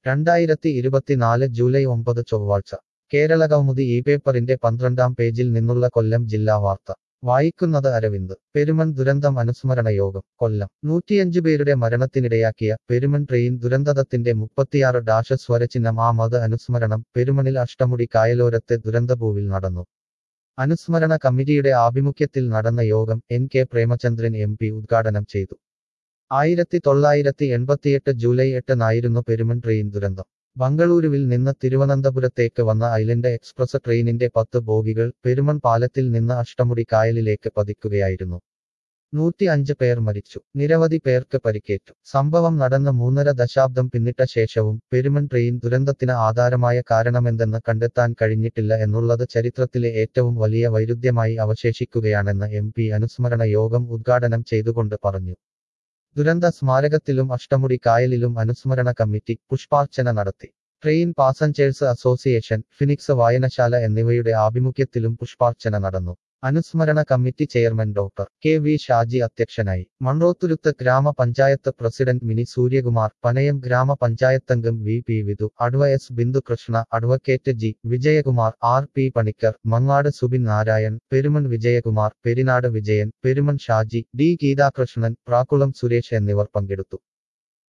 രണ്ടായിരത്തി ഇരുപത്തിനാല് ജൂലൈ ഒമ്പത് ചൊവ്വാഴ്ച കേരളകൗമുദി ഈ പേപ്പറിന്റെ പന്ത്രണ്ടാം പേജിൽ നിന്നുള്ള കൊല്ലം ജില്ലാ വാർത്ത വായിക്കുന്നത് അരവിന്ദ് പെരുമൺ ദുരന്തം അനുസ്മരണ യോഗം കൊല്ലം നൂറ്റിയഞ്ചു പേരുടെ മരണത്തിനിടയാക്കിയ പെരുമൺ ട്രെയിൻ ദുരന്തത്തിന്റെ മുപ്പത്തിയാറ് ഡാഷ സ്വരചിഹ്നം ആ മത അനുസ്മരണം പെരുമണിൽ അഷ്ടമുടി കായലോരത്തെ ദുരന്തഭൂവിൽ നടന്നു അനുസ്മരണ കമ്മിറ്റിയുടെ ആഭിമുഖ്യത്തിൽ നടന്ന യോഗം N K Premachandran M P ഉദ്ഘാടനം ചെയ്തു ആയിരത്തി തൊള്ളായിരത്തി എൺപത്തിയെട്ട് ജൂലൈ എട്ടിനായിരുന്നു പെരുമൺ ട്രെയിൻ ദുരന്തം ബംഗളൂരുവിൽ നിന്ന് തിരുവനന്തപുരത്തേക്ക് വന്ന ഐലൻഡ് എക്സ്പ്രസ് ട്രെയിനിന്റെ പത്ത് ബോഗികൾ പെരുമൺ പാലത്തിൽ നിന്ന് അഷ്ടമുടി കായലിലേക്ക് പതിക്കുകയായിരുന്നു നൂറ്റി അഞ്ച് പേർ മരിച്ചു നിരവധി പേർക്ക് പരിക്കേറ്റു സംഭവം നടന്ന മൂന്നര ദശാബ്ദം പിന്നിട്ട ശേഷവും പെരുമൺ ട്രെയിൻ ദുരന്തത്തിന് ആധാരമായ കാരണമെന്തെന്ന് കണ്ടെത്താൻ കഴിഞ്ഞിട്ടില്ല എന്നുള്ളത് ചരിത്രത്തിലെ ഏറ്റവും വലിയ വൈരുദ്ധ്യമായി അവശേഷിക്കുകയാണെന്ന് എം പി അനുസ്മരണ യോഗം ഉദ്ഘാടനം ചെയ്തുകൊണ്ട് പറഞ്ഞു ദുരന്ത സ്മാരകത്തിലും അഷ്ടമുടി കായലിലും അനുസ്മരണ കമ്മിറ്റി പുഷ്പാർച്ചന നടത്തി ട്രെയിൻ പാസഞ്ചേഴ്സ് അസോസിയേഷൻ ഫിനിക്സ് വായനശാല എന്നിവയുടെ ആഭിമുഖ്യത്തിലും പുഷ്പാർച്ചന നടന്നു അനുസ്മരണ committee chairman doctor K V Shaji അധ്യക്ഷനായി മൺറോത്തുരുത്ത് ഗ്രാമപഞ്ചായത്ത് പ്രസിഡന്റ് മിനി സൂര്യകുമാർ പനയം ഗ്രാമപഞ്ചായത്തംഗം V P Vidhu adv S Bindu Krishna advocate G Vijayakumar R P Panicker Mangad Subin Narayan Perumon Vijayakumar Perinad Vijayan Perumon Shaji D Geethakrishnan Prakkulam Suresh എന്നിവർ പങ്കെടുത്തു